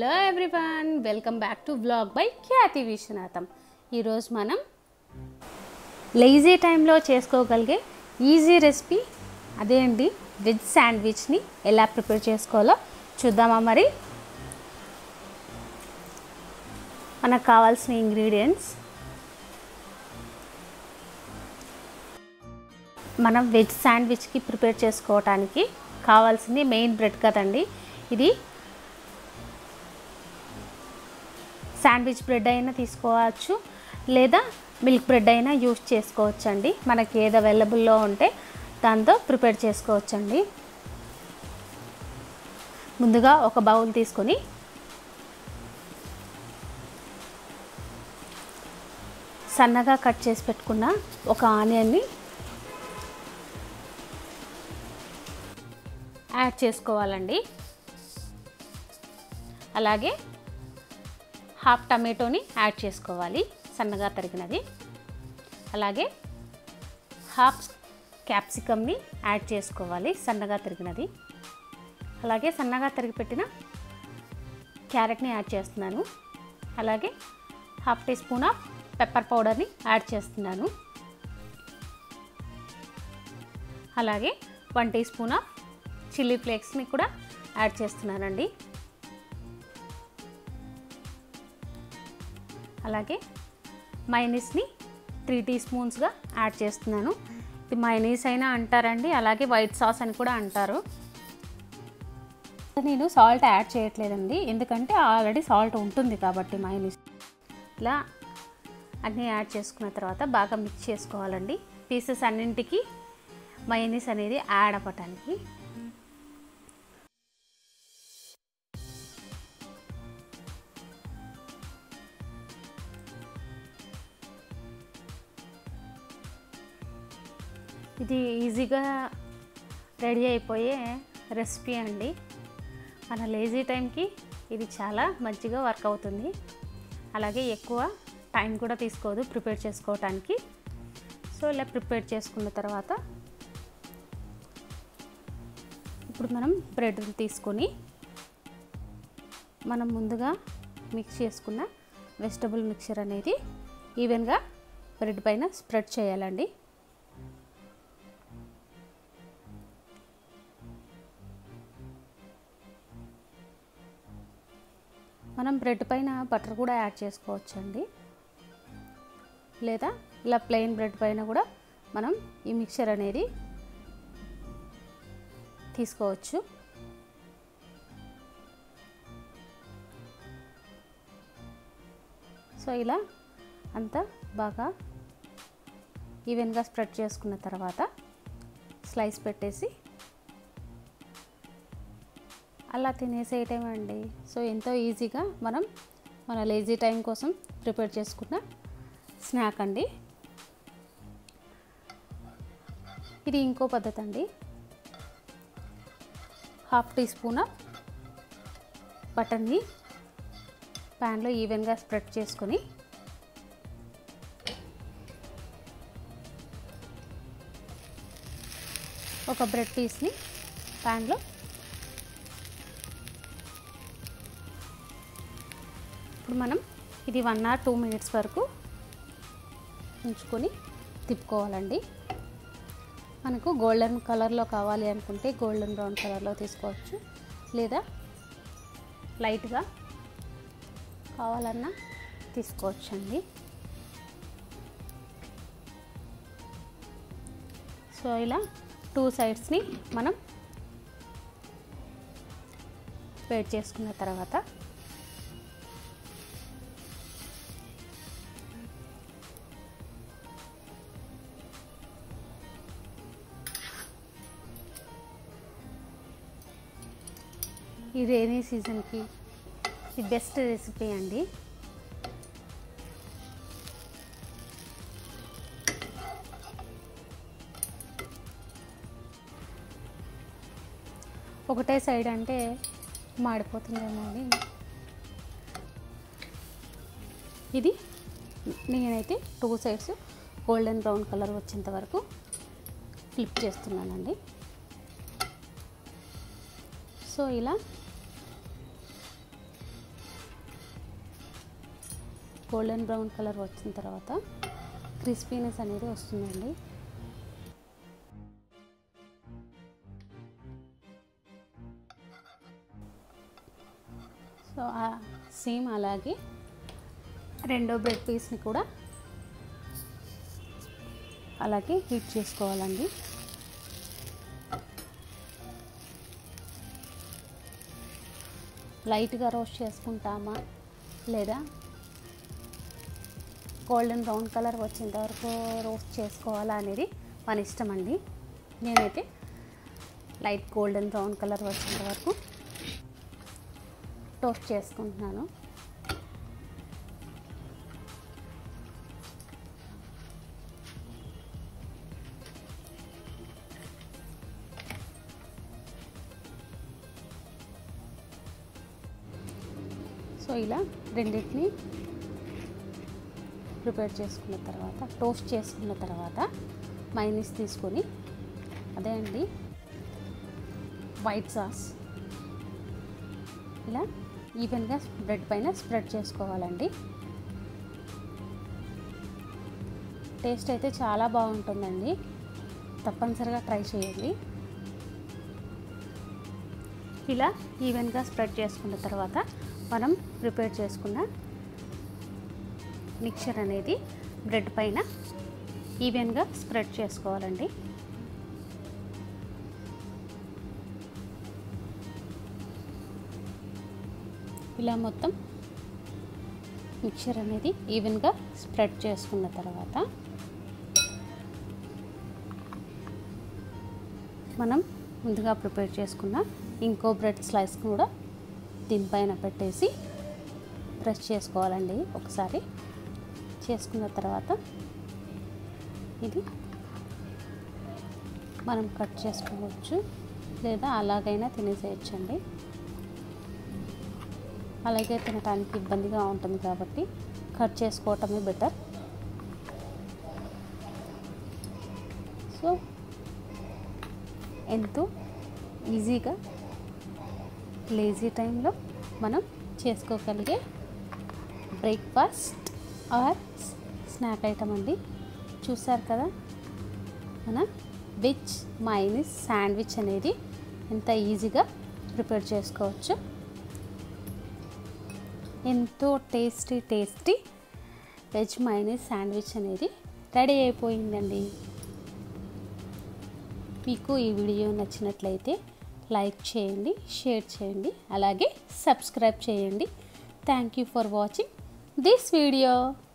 hello everyone welcome back to vlog by Khyati Vishwanatham ఈరోజు మనం lazy టైంలో చేసుకోగలిగే ఈజీ రెసిపీ అదే అండి వెజ్ శాండ్విచ్ని ఎలా ప్రిపేర్ చేసుకోవాలో చూద్దామా మరి మనకు కావాల్సిన ఇంగ్రీడియంట్స్ మనం వెజ్ శాండ్విచ్కి ప్రిపేర్ చేసుకోవటానికి కావాల్సింది మెయిన్ బ్రెడ్ కదండి ఇది శాండ్విచ్ బ్రెడ్ అయినా తీసుకోవచ్చు లేదా మిల్క్ బ్రెడ్ అయినా యూస్ చేసుకోవచ్చు అండి మనకి ఏది అవైలబుల్లో ఉంటే దాంతో ప్రిపేర్ చేసుకోవచ్చండి ముందుగా ఒక బౌల్ తీసుకొని సన్నగా కట్ చేసి పెట్టుకున్న ఒక ఆనియన్ని యాడ్ చేసుకోవాలండి అలాగే హాఫ్ టమాటోని యాడ్ చేసుకోవాలి సన్నగా తరిగినది అలాగే హాఫ్ క్యాప్సికమ్ని యాడ్ చేసుకోవాలి సన్నగా తరిగినది అలాగే సన్నగా తరిగి పెట్టిన క్యారెట్ని యాడ్ చేస్తున్నాను అలాగే half teaspoon of pepper పౌడర్ని యాడ్ చేస్తున్నాను అలాగే one teaspoon of chilli ఫ్లేక్స్ని కూడా యాడ్ చేస్తున్నానండి అలాగే మైనీస్ని త్రీ టీ స్పూన్స్గా యాడ్ చేస్తున్నాను ఇది మైనీస్ అయినా అంటారండి అలాగే వైట్ సాస్ అని కూడా అంటారు నేను సాల్ట్ యాడ్ చేయట్లేదండి ఎందుకంటే ఆల్రెడీ సాల్ట్ ఉంటుంది కాబట్టి మైనీస్ ఇలా అన్నీ యాడ్ చేసుకున్న తర్వాత బాగా మిక్స్ చేసుకోవాలండి పీసెస్ అన్నింటికి మైనీస్ అనేది యాడ్ అవ్వటానికి ఇది ఈజీగా రెడీ అయిపోయే రెసిపీ అండి మన లేజీ టైంకి ఇది చాలా మంచిగా వర్క్ అవుతుంది అలాగే ఎక్కువ టైం కూడా తీసుకోదు ప్రిపేర్ చేసుకోవటానికి సో ఇలా ప్రిపేర్ చేసుకున్న తర్వాత ఇప్పుడు మనం బ్రెడ్ తీసుకొని మనం ముందుగా మిక్స్ చేసుకున్న వెజిటబుల్ మిక్చర్ అనేది ఈవెన్గా బ్రెడ్ పైన స్ప్రెడ్ చేయాలండి మనం బ్రెడ్ పైన బటర్ కూడా యాడ్ చేసుకోవచ్చండి లేదా ఇలా ప్లెయిన్ బ్రెడ్ పైన కూడా మనం ఈ మిక్చర్ అనేది తీసుకోవచ్చు సో ఇలా అంతా బాగా ఈవెన్గా స్ప్రెడ్ చేసుకున్న తర్వాత స్లైస్ పెట్టేసి అలా తినేసేయటమే అండి సో ఎంతో ఈజీగా మనం మన లేజీ టైం కోసం ప్రిపేర్ చేసుకున్న స్నాక్ అండి ఇది ఇంకో పద్ధతి అండి హాఫ్ టీ స్పూన్ ఆఫ్ బటర్ని ప్యాన్లో ఈవెన్గా స్ప్రెడ్ చేసుకొని ఒక బ్రెడ్ పీస్ని ప్యాన్లో ఇప్పుడు మనం ఇది వన్ ఆర్ టూ మినిట్స్ వరకు ఉంచుకొని తిప్పుకోవాలండి మనకు గోల్డెన్ కలర్లో కావాలి అనుకుంటే గోల్డెన్ బ్రౌన్ కలర్లో తీసుకోవచ్చు లేదా లైట్గా కావాలన్నా తీసుకోవచ్చండి సో ఇలా టూ సైడ్స్ని మనం వేట్ చేసుకున్న తర్వాత ఈ రైనీ సీజన్కి ఇది బెస్ట్ రెసిపీ అండి ఒకటే సైడ్ అంటే మాడిపోతుందేమో అని ఇది నేనైతే two sides golden brown colour వచ్చేంత వరకు ఫ్లిప్ చేస్తున్నానండి సో ఇలా గోల్డెన్ బ్రౌన్ కలర్ వచ్చిన తర్వాత క్రిస్పీనెస్ అనేది వస్తుందండి సో సేమ్ అలాగే రెండో బ్రెడ్ పీస్ని కూడా అలాగే హీట్ చేసుకోవాలండి లైట్గా రోస్ట్ చేసుకుంటామా లేదా గోల్డెన్ బ్రౌన్ కలర్ వచ్చేంత వరకు రోస్ట్ చేసుకోవాలా అనేది మన ఇష్టం అండి నేనైతే లైట్ గోల్డెన్ బ్రౌన్ కలర్ వచ్చేంత వరకు టోస్ట్ చేసుకుంటున్నాను సో ఇలా రెండింటిని ప్రిపేర్ చేసుకున్న తర్వాత టోస్ట్ చేసుకున్న తర్వాత మైనీస్ తీసుకొని అదే అండి వైట్ సాస్ ఇలా ఈవెన్గా బ్రెడ్ పైన స్ప్రెడ్ చేసుకోవాలండి టేస్ట్ అయితే చాలా బాగుంటుందండి తప్పనిసరిగా ట్రై చేయండి ఇలా ఈవెన్గా స్ప్రెడ్ చేసుకున్న తర్వాత మనం ప్రిపేర్ చేసుకున్న మిక్చర్ అనేది బ్రెడ్ పైన ఈవెన్గా స్ప్రెడ్ చేసుకోవాలండి ఇలా మొత్తం మిక్చర్ అనేది ఈవెన్గా స్ప్రెడ్ చేసుకున్న తర్వాత మనం ముందుగా ప్రిపేర్ చేసుకున్న ఇంకో బ్రెడ్ స్లైస్ కూడా దీనిపైన పెట్టేసి ప్రెస్ చేసుకోవాలండి ఒకసారి చేసుకున్న తర్వాత ఇది మనం కట్ చేసుకోవచ్చు లేదా అలాగైనా తినేసేయచ్చండి అలాగే తినడానికి ఇబ్బందిగా ఉంటుంది కాబట్టి కట్ చేసుకోవటమే బెటర్ సో ఎంతో ఈజీగా లేజీ టైంలో మనం చేసుకోగలిగే బ్రేక్ఫాస్ట్ ఆర్ స్నాక్ ఐటమ్ అండి చూసారు కదా మన వెజ్ మైనస్ శాండ్విచ్ అనేది ఎంత ఈజీగా ప్రిపేర్ చేసుకోవచ్చు ఎంతో tasty tasty veg mayonnaise sandwich అనేది రెడీ అయిపోయిందండి మీకు ఈ వీడియో నచ్చినట్లయితే లైక్ చేయండి షేర్ చేయండి అలాగే సబ్స్క్రైబ్ చేయండి thank you for watching this video